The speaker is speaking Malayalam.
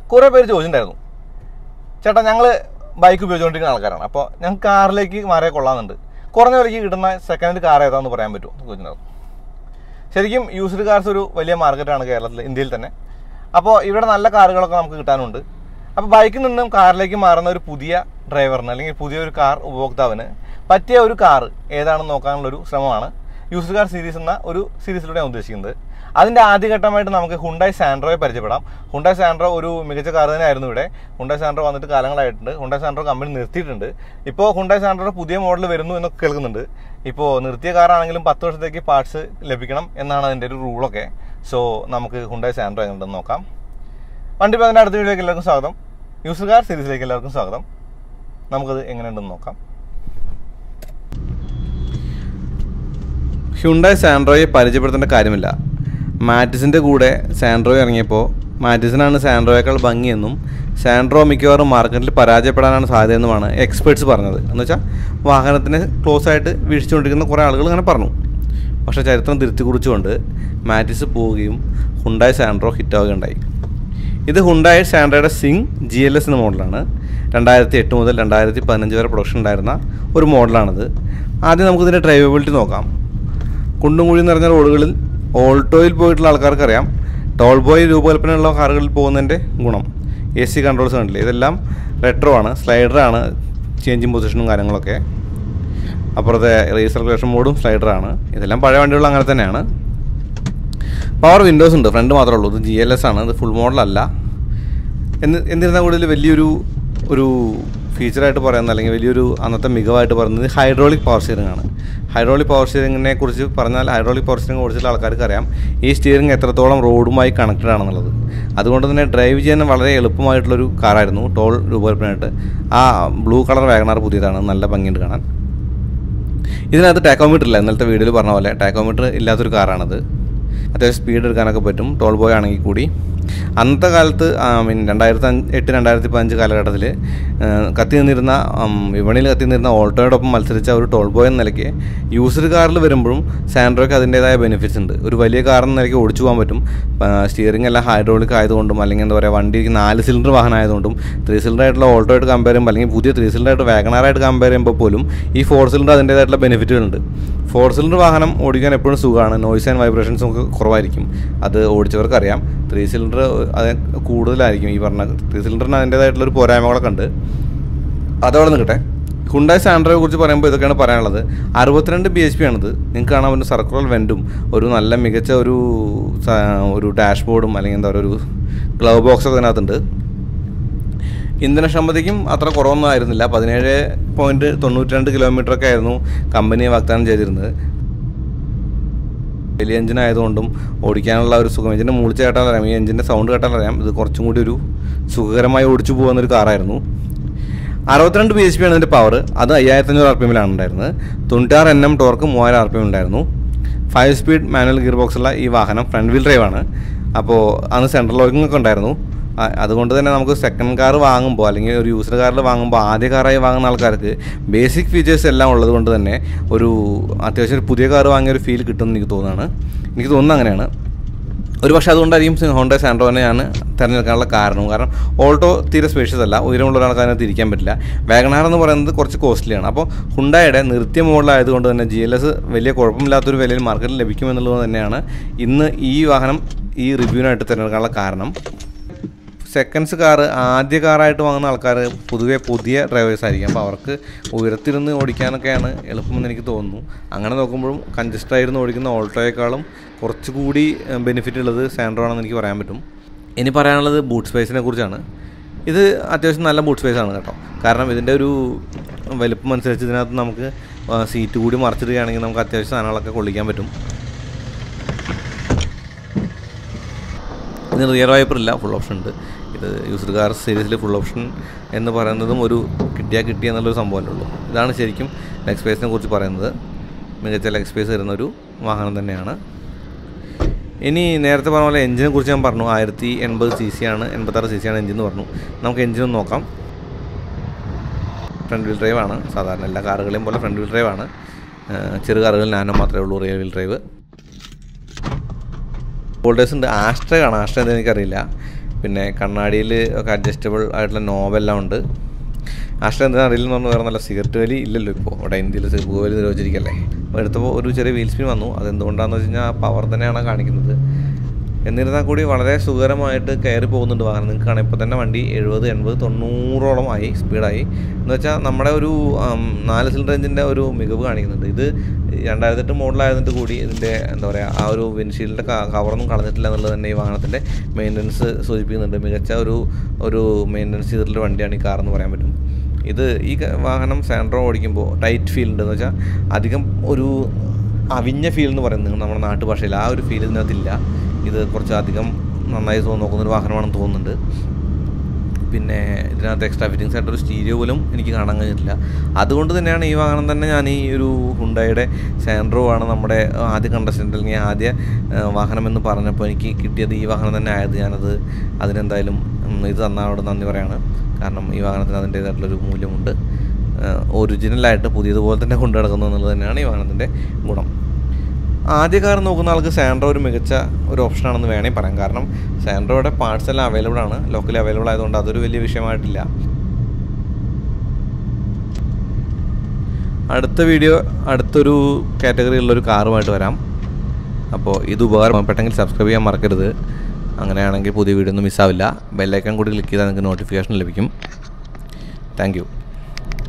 കുറേ പേര് ചോദിച്ചിട്ടുണ്ടായിരുന്നു ചേട്ടാ ഞങ്ങൾ ബൈക്ക് ഉപയോഗിച്ചുകൊണ്ടിരിക്കുന്ന ആൾക്കാരാണ് അപ്പോൾ ഞങ്ങൾക്ക് കാറിലേക്ക് മാറിയാൽ കൊള്ളാമെന്നുണ്ട് കുറഞ്ഞ വിലയ്ക്ക് കിട്ടുന്ന സെക്കൻഡ് കാർ ഏതാണെന്ന് പറയാൻ പറ്റുമോ എന്ന് ചോദിച്ചിട്ടുണ്ടായിരുന്നു ശരിക്കും യൂസ്ഡ് കാർസ് ഒരു വലിയ മാർക്കറ്റാണ് കേരളത്തിൽ ഇന്ത്യയിൽ തന്നെ അപ്പോൾ ഇവിടെ നല്ല കാറുകളൊക്കെ നമുക്ക് കിട്ടാനുണ്ട് അപ്പോൾ ബൈക്കിൽ നിന്നും കാറിലേക്ക് മാറുന്ന ഒരു പുതിയ ഡ്രൈവറിന് അല്ലെങ്കിൽ പുതിയ ഒരു കാർ ഉപഭോക്താവിന് പറ്റിയ ഒരു കാർ ഏതാണെന്ന് നോക്കാനുള്ളൊരു ശ്രമമാണ് യൂസ്ഡ് കാർ സീരീസ് എന്ന ഒരു സീരീസിലൂടെ ഞാൻ ഉദ്ദേശിക്കുന്നത് അതിൻ്റെ ആദ്യഘട്ടമായിട്ട് നമുക്ക് ഹുണ്ടായി സാൻഡ്രോയെ പരിചയപ്പെടാം ഹുണ്ടായി സാൻഡ്രോ ഒരു മികച്ച കാർ തന്നെയായിരുന്നു ഇവിടെ ഹുണ്ടായി സാൻഡ്രോ വന്നിട്ട് കാലങ്ങളായിട്ടുണ്ട് ഹുണ്ടായി സാൻഡ്രോ കമ്പനി നിർത്തിയിട്ടുണ്ട് ഇപ്പോൾ ഹുണ്ടായി സാൻഡ്രോ പുതിയ മോഡൽ വരുന്നു എന്നൊക്കെ കേൾക്കുന്നുണ്ട് ഇപ്പോൾ നിർത്തിയ കാറാണെങ്കിലും പത്ത് വർഷത്തേക്ക് പാർട്സ് ലഭിക്കണം എന്നാണ് അതിൻ്റെ ഒരു റൂളൊക്കെ സോ നമുക്ക് ഹുണ്ടായി സാൻഡ്രോ എങ്ങനെയുണ്ടെന്ന് നോക്കാം വണ്ടി ഇപ്പോൾ അതിൻ്റെ അടുത്ത വീഡിയോയിലേക്ക് എല്ലാവർക്കും സ്വാഗതം യൂസർ കാർ സീരീസിലേക്ക് എല്ലാവർക്കും സ്വാഗതം നമുക്കത് എങ്ങനെയുണ്ടെന്ന് നോക്കാം ഹ്യുണ്ടായി സാൻഡ്രോയെ പരിചയപ്പെടുത്തേണ്ട കാര്യമില്ല മാറ്റിസിൻ്റെ കൂടെ സാൻഡ്രോ ഇറങ്ങിയപ്പോൾ മാറ്റിസിനാണ് സാൻഡ്രോയേക്കാൾ ഭംഗിയെന്നും സാൻഡ്രോ മിക്കവാറും മാർക്കറ്റിൽ പരാജയപ്പെടാനാണ് സാധ്യതയെന്നുമാണ് എക്സ്പേർട്സ് പറഞ്ഞത് എന്ന് വെച്ചാൽ വാഹനത്തിന് ക്ലോസ് ആയിട്ട് വീഴ്ചച്ചുകൊണ്ടിരിക്കുന്ന കുറേ ആളുകൾ അങ്ങനെ പറഞ്ഞു പക്ഷേ ചരിത്രം തിരുത്തി കുറിച്ചുകൊണ്ട് മാറ്റിസ് പോവുകയും ഹുണ്ടായി സാൻഡ്രോ ഹിറ്റാവുകയുണ്ടായി ഇത് ഹുണ്ടായി സാൻഡ്രയുടെ സിങ് ജി എൽ എസ് എന്ന മോഡലാണ് രണ്ടായിരത്തി എട്ട് മുതൽ രണ്ടായിരത്തി പതിനഞ്ച് വരെ പ്രൊഡക്ഷൻ ഉണ്ടായിരുന്ന ഒരു മോഡലാണിത് ആദ്യം നമുക്കിതിൻ്റെ ഡ്രൈവബിലിറ്റി നോക്കാം കുണ്ടും കുഴിയും നിറഞ്ഞ റോഡുകളിൽ ഓൾട്ടോയിൽ പോയിട്ടുള്ള ആൾക്കാർക്കറിയാം ടോൾ ബോയ് രൂപകൽപ്പനയുള്ള കാറുകളിൽ പോകുന്നതിൻ്റെ ഗുണം എ സി കൺട്രോൾസ് കണ്ടില്ലേ ഇതെല്ലാം റെട്രോ ആണ് സ്ലൈഡറാണ് ചേഞ്ചിങ് പൊസിഷനും കാര്യങ്ങളൊക്കെ അപ്പുറത്തെ റീസർക്കുലേഷൻ മോഡും സ്ലൈഡറാണ് ഇതെല്ലാം പഴയ വണ്ടികൾ അങ്ങനെ തന്നെയാണ് പവർ വിൻഡോസ് ഉണ്ട് ഫ്രണ്ട് മാത്രമേ ഉള്ളൂ ഇത് ജി എൽ എസ് ആണ് ഇത് ഫുൾ മോഡലല്ല എന്ന് എന്നിരുന്നാൽ കൂടുതൽ വലിയൊരു ഒരു ഫീച്ചറായിട്ട് പറയുന്നത് അല്ലെങ്കിൽ വലിയൊരു അന്നത്തെ മികവായിട്ട് പറയുന്നത് ഹൈഡ്രോളിക് പവർ സ്റ്റിയറിംഗ് ആണ് ഹൈഡ്രോളിക് പവർ സ്റ്റിയറിങ്ങിനെ കുറിച്ച് പറഞ്ഞാൽ ഹൈഡ്രോളിക് പവർ സ്റ്റിയറിംഗ് കുറിച്ചുള്ള ആൾക്കാർക്ക് അറിയാം ഈ സ്റ്റിയറിംഗ് എത്രത്തോളം റോഡുമായി കണക്റ്റഡ് ആണെന്നുള്ളത് അതുകൊണ്ട് തന്നെ ഡ്രൈവ് ചെയ്യാൻ വളരെ എളുപ്പമായിട്ടുള്ളൊരു കാറായിരുന്നു ടോൾ രൂപകൽപ്പനയായിട്ട് ആ ബ്ലൂ കളർ വാഗണാർ പുതിയതാണ് നല്ല ഭംഗിയുണ്ട് കാണാൻ ഇതിനകത്ത് ടാക്കോമീറ്റർ ഇല്ല ഇന്നലത്തെ വീഡിയോയിൽ പറഞ്ഞ പോലെ ടാക്കോമീറ്റർ ഇല്ലാത്തൊരു കാറാണത് അത്യാവശ്യം സ്പീഡ് എടുക്കാനൊക്കെ പറ്റും ടോൾ ബോയ് ആണെങ്കിൽ കൂടി അന്നത്തെ കാലത്ത് മീൻ രണ്ടായിരത്തി അഞ്ച് എട്ട് രണ്ടായിരത്തി പതിനഞ്ച് കാലഘട്ടത്തിൽ കത്തി നിന്നിരുന്ന ഉം, വിപണിയിൽ കത്തി നിന്നിരുന്ന ഓൾട്ടോയോടൊപ്പം മത്സരിച്ച ഒരു ടോൾ ബോയ് എന്ന നിലയ്ക്ക് യൂസർ കാറിൽ വരുമ്പോഴും സാൻഡ്രോയ്ക്ക് അതിൻ്റേതായ ബെനിഫിറ്റ്സ് ഉണ്ട് ഒരു വലിയ കാർ എന്ന നിലയ്ക്ക് ഓടിച്ചു പോകാൻ പറ്റും സ്റ്റിയറിംഗ് എല്ലാം ഹൈഡ്രോളിക് ആയതുകൊണ്ടും അല്ലെങ്കിൽ എന്താ പറയുക വണ്ടിക്ക് നാല് സിലിണ്ടർ വാഹനം ആയതുകൊണ്ടും ത്രീ സിലിണ്ടർ ആയിട്ടുള്ള ഓൾട്ടോയായിട്ട് കമ്പയർ ചെയ്യുമ്പോൾ അല്ലെങ്കിൽ പുതിയ ത്രീ സിലിണ്ടർ ആയിട്ട് വാഗണാറായിട്ട് കമ്പയർ ചെയ്യുമ്പോൾ പോലും ഈ ഫോർ സിലിണ്ടർ അതിൻ്റേതായിട്ടുള്ള ബെനിഫിറ്റുകളുണ്ട് ഫോർ സിലിണ്ടർ വാഹനം ഓടിക്കാൻ എപ്പോഴും സുഖമാണ് നോയ്സ് ആൻഡ് വൈബ്രേഷൻസും ഒക്കെ കുറവായിരിക്കും അത് ഓടിച്ചവർക്കറിയാം ത്രീ സിലിണ്ടർ അത് കൂടുതലായിരിക്കും ഈ പറഞ്ഞ ത്രീ സിലിണ്ടറിന് അതിൻ്റേതായിട്ടുള്ളൊരു പോരായ്മകളൊക്കെ ഉണ്ട് അതവിടെ നിൽക്കട്ടെ ഹുണ്ടായി സാൻഡ്രോയെ കുറിച്ച് പറയുമ്പോൾ ഇതൊക്കെയാണ് പറയാനുള്ളത് അറുപത്തിരണ്ട് ബി എച്ച് പി ആണിത് നിങ്ങൾക്ക് കാണാൻ പറ്റുന്ന സർക്കുലർ വെൻറ്റും ഒരു നല്ല മികച്ച ഒരു സ- ഒരു ഡാഷ്ബോർഡും അല്ലെങ്കിൽ എന്താ പറയുക ഒരു ഗ്ലൗ ബോക്സൊക്കെ ഇതിനകത്തുണ്ട് ഇന്ധനക്ഷമതയ്ക്കും അത്ര കുറവൊന്നും ആയിരുന്നില്ല പതിനേഴ് പോയിൻറ്റ് തൊണ്ണൂറ്റി രണ്ട് കിലോമീറ്റർ ഒക്കെ ആയിരുന്നു കമ്പനി വാഗ്ദാനം ചെയ്തിരുന്നത് വലിയ എഞ്ചിൻ ആയതുകൊണ്ടും ഓടിക്കാനുള്ള ഒരു സുഖം എഞ്ചിൻ്റെ മൂളിച്ച് കേട്ടാൽ അറിയാം ഈ എഞ്ചിൻ്റെ സൗണ്ട് കേട്ടാൽ അറിയാം ഇത് കുറച്ചും കൂടി ഒരു സുഖകരമായി ഓടിച്ചു പോകുന്ന ഒരു കാറായിരുന്നു അറുപത്തിരണ്ട് ബി എച്ച് പി ആണ് ഇതിൻ്റെ പവർ അത് അയ്യായിരത്തി അഞ്ഞൂറ് ആർ പി എമ്മിലാണ് ഉണ്ടായിരുന്നത് തൊണ്ണൂറ്റാറ് എൻ എം ടോർക്ക് മൂവായിരം ആർ പി എം ഉണ്ടായിരുന്നു ഫൈവ് സ്പീഡ് മാനുവൽ ഗിയർ ബോക്സുള്ള ഈ വാഹനം ഫ്രണ്ട് വീൽ ഡ്രൈവ് ആണ് അപ്പോൾ അന്ന് സെൻട്രൽ ലോക്കിംഗ് ഒക്കെ ഉണ്ടായിരുന്നു ആ- അതുകൊണ്ട് തന്നെ നമുക്ക് സെക്കൻഡ് കാർ വാങ്ങുമ്പോൾ അല്ലെങ്കിൽ ഒരു യൂസർ കാറിൽ വാങ്ങുമ്പോൾ ആദ്യ കാറായി വാങ്ങുന്ന ആൾക്കാർക്ക് ബേസിക് ഫീച്ചേഴ്സ് എല്ലാം ഉള്ളത് കൊണ്ട് തന്നെ ഒരു അത്യാവശ്യം ഒരു പുതിയ കാർ വാങ്ങിയ ഒരു ഫീൽ കിട്ടുമെന്ന് എനിക്ക് തോന്നുന്നതാണ് എനിക്ക് തോന്നുന്നത് അങ്ങനെയാണ് ഒരു പക്ഷേ അതുകൊണ്ടായിരിക്കും ഹോണ്ട സാൻഡ്രോനെ ഞാൻ തിരഞ്ഞെടുക്കാനുള്ള കാരണം കാരണം ഓൾട്ടോ തീരെ സ്പേഷ്യസ് അല്ല ഉയരമുള്ള ഒരാൾക്ക് അതിനകത്ത് ഇരിക്കാൻ പറ്റില്ല വാഗണാർ എന്ന് പറയുന്നത് കുറച്ച് കോസ്റ്റ്ലിയാണ് അപ്പോൾ ഹുണ്ടായുടെ നിർത്തിയ മോഡലായതുകൊണ്ട് തന്നെ ജി എൽ എസ് വലിയ കുഴപ്പമില്ലാത്തൊരു വിലയിൽ മാർക്കറ്റിൽ ലഭിക്കുമെന്നുള്ളത് തന്നെയാണ് ഇന്ന് ഈ വാഹനം ഈ റിവ്യൂവിനായിട്ട് തിരഞ്ഞെടുക്കാനുള്ള കാരണം സെക്കൻഡ്സ് കാർ ആദ്യ കാറായിട്ട് വാങ്ങുന്ന ആൾക്കാർ പൊതുവെ പുതിയ ഡ്രൈവേഴ്സ് ആയിരിക്കും അപ്പോൾ അവർക്ക് ഉയരത്തിരുന്ന് ഓടിക്കാനൊക്കെയാണ് എളുപ്പമെന്ന് എനിക്ക് തോന്നുന്നു അങ്ങനെ നോക്കുമ്പോഴും കൺജസ്റ്റഡ് ആയിരുന്നു ഓടിക്കുന്ന ഓൾട്ടോയേക്കാളും കുറച്ചുകൂടി ബെനിഫിറ്റ് ഉള്ളത് സാൻഡ്രോ ആണെന്ന് എനിക്ക് പറയാൻ പറ്റും ഇനി പറയാനുള്ളത് ബൂട്ട് സ്പേസിനെ കുറിച്ചാണ് ഇത് അത്യാവശ്യം നല്ല ബൂട്ട് സ്പേസ് ആണ് കേട്ടോ കാരണം ഇതിൻ്റെ ഒരു വലുപ്പം അനുസരിച്ച് ഇതിനകത്ത് നമുക്ക് സീറ്റ് കൂടി മറച്ചിടുകയാണെങ്കിൽ നമുക്ക് അത്യാവശ്യം സാധനങ്ങളൊക്കെ കൊള്ളിക്കാൻ പറ്റും ഇതിന് റിയർ വൈപ്പർ ഇല്ല ഫുൾ ഓപ്ഷൻ ഉണ്ട് ഇത് യൂസർ കാർ സീരീസിൽ ഫുൾ ഓപ്ഷൻ എന്ന് പറയുന്നതും ഒരു കിട്ടിയാൽ കിട്ടിയ എന്നുള്ളൊരു സംഭവമല്ലേ ഉള്ളൂ ഇതാണ് ശരിക്കും ലെഗ് സ്പേസിനെ കുറിച്ച് പറയുന്നത് മികച്ച ലെഗ് സ്പേസ് തരുന്ന ഒരു വാഹനം തന്നെയാണ് ഇനി നേരത്തെ പറഞ്ഞ പോലെ എഞ്ചിനെ കുറിച്ച് ഞാൻ പറഞ്ഞു ആയിരത്തി എൺപത് സി സി ആണ് എൺപത്താറ് സി സി ആണ് എഞ്ചിൻ എന്ന് പറഞ്ഞു നമുക്ക് എഞ്ചിൻ ഒന്ന് നോക്കാം ഫ്രണ്ട് വീൽ ഡ്രൈവ് ആണ് സാധാരണ എല്ലാ കാറുകളെയും പോലെ ഫ്രണ്ട് വീൽ ഡ്രൈവ് ആണ് ഏഹ് ചെറു കാറുകളിൽ നാനോ മാത്രമേ ഉള്ളൂ റിയർ വീൽ ഡ്രൈവ് ഹോൾഡേഴ്സ് ഉണ്ട് ആസ്ട്ര കാണാം ആസ്ട്ര എന്താ എനിക്കറിയില്ല പിന്നെ കണ്ണാടിയിൽ ഒക്കെ അഡ്ജസ്റ്റബിൾ ആയിട്ടുള്ള നോബെല്ലാം ഉണ്ട് ആഷ്ല എന്താ അറിയില്ലെന്ന് പറഞ്ഞാൽ വേറെ നല്ല സിഗരറ്റ് വലി ഇല്ലല്ലോ ഇപ്പോൾ ഇവിടെ ഇന്ത്യയിൽ പുകവലി നിരോധിച്ചിരിക്കല്ലേ അപ്പോൾ എടുത്തപ്പോൾ ഒരു ചെറിയ വീൽ സ്പിൻ വന്നു അതെന്തുകൊണ്ടാണെന്ന് വെച്ച് കഴിഞ്ഞാൽ ആ പവർ തന്നെയാണ് കാണിക്കുന്നത് എന്നിരുന്നാൽ കൂടി വളരെ സുഖകരമായിട്ട് കയറി പോകുന്നുണ്ട് വാഹനം നിങ്ങൾക്കാണ് ഇപ്പോൾ തന്നെ വണ്ടി എഴുപത് എൺപത് തൊണ്ണൂറോളം ആയി സ്പീഡായി എന്ന് വെച്ചാൽ നമ്മുടെ ഒരു ആം, നാല് സിലിണ്ടർ എഞ്ചിൻ്റെ ഒരു മികവ് കാണിക്കുന്നുണ്ട് ഇത് രണ്ടായിരത്തെട്ട് മോഡലായതിൻ്റെ കൂടി ഇതിൻ്റെ എന്താ പറയുക ആ ഒരു വിൻഷീൽഡിൻ്റെ കവറൊന്നും കളഞ്ഞിട്ടില്ല എന്നുള്ളത് തന്നെ ഈ വാഹനത്തിൻ്റെ മെയിൻ്റനൻസ് സൂചിപ്പിക്കുന്നുണ്ട് മികച്ച ഒരു ഒരു മെയിൻ്റനൻസ് ചെയ്തിട്ടുള്ള വണ്ടിയാണ് ഈ കാർ എന്ന് പറയാൻ പറ്റും ഇത് ഈ ക- വാഹനം സാൻഡ്രോ ഓടിക്കുമ്പോൾ ടൈറ്റ് ഫീൽ ഉണ്ട് എന്ന് വെച്ചാൽ അധികം ഒരു അവിഞ്ഞ ഫീൽ എന്ന് പറയുന്നത് നമ്മുടെ നാട്ടുഭാഷയിൽ ആ ഒരു ഫീൽ ഇതിനകത്തില്ല ഇത് കുറച്ച് അധികം നന്നായി തോന്നുന്ന നോക്കുന്നൊരു വാഹനമാണെന്ന് തോന്നുന്നുണ്ട് പിന്നെ ഇതിനകത്ത് എക്സ്ട്രാ ഫിറ്റിങ്സ് ആയിട്ട് ഒരു സ്റ്റീരിയോ പോലും എനിക്ക് കാണാൻ കഴിഞ്ഞിട്ടില്ല അതുകൊണ്ട് തന്നെയാണ് ഈ വാഹനം തന്നെ ഞാൻ ഈ ഒരു ഹുണ്ടായുടെ സാൻഡ്രോ ആണ് നമ്മുടെ ആദ്യ കണ്ടസ്റ്റൻ്റ് അല്ലെങ്കിൽ ആദ്യ ആ, വാഹനം എന്ന് പറഞ്ഞപ്പോൾ എനിക്ക് കിട്ടിയത് ഈ വാഹനം തന്നെ ആയത് ഞാനത് അതിനെന്തായാലും ഉം, ഇത് തന്നവിടെ നന്ദി പറയാണ് കാരണം ഈ വാഹനത്തിന് അതിൻ്റേതായിട്ടുള്ളൊരു മൂല്യമുണ്ട് ഒറിജിനലായിട്ട് പുതിയതുപോലെ തന്നെ കൊണ്ടു നടക്കുന്നു എന്നുള്ളത് തന്നെയാണ് ഈ വാഹനത്തിൻ്റെ ഗുണം ആദ്യ കാർ നോക്കുന്ന ആൾക്ക് സാൻഡ്രോ ഒരു മികച്ച ഒരു ഓപ്ഷനാണെന്ന് വേണമെങ്കിൽ പറയാം കാരണം സാൻഡ്രോയുടെ പാർട്സ് എല്ലാം അവൈലബിൾ ആണ് ലോക്കലി അവൈലബിൾ ആയതുകൊണ്ട് അതൊരു വലിയ വിഷയമായിട്ടില്ല അടുത്ത വീഡിയോ അടുത്തൊരു കാറ്റഗറിയിലുള്ളൊരു കാറുമായിട്ട് വരാം അപ്പോൾ ഇത് ഉപകാരപ്പെട്ടെങ്കിൽ സബ്സ്ക്രൈബ് ചെയ്യാൻ മറക്കരുത് അങ്ങനെയാണെങ്കിൽ പുതിയ വീഡിയോ ഒന്നും മിസ്സാവില്ല ബെല്ലൈക്കൺ കൂടി ക്ലിക്ക് ചെയ്താൽ നിങ്ങൾക്ക് നോട്ടിഫിക്കേഷൻ ലഭിക്കും താങ്ക് യു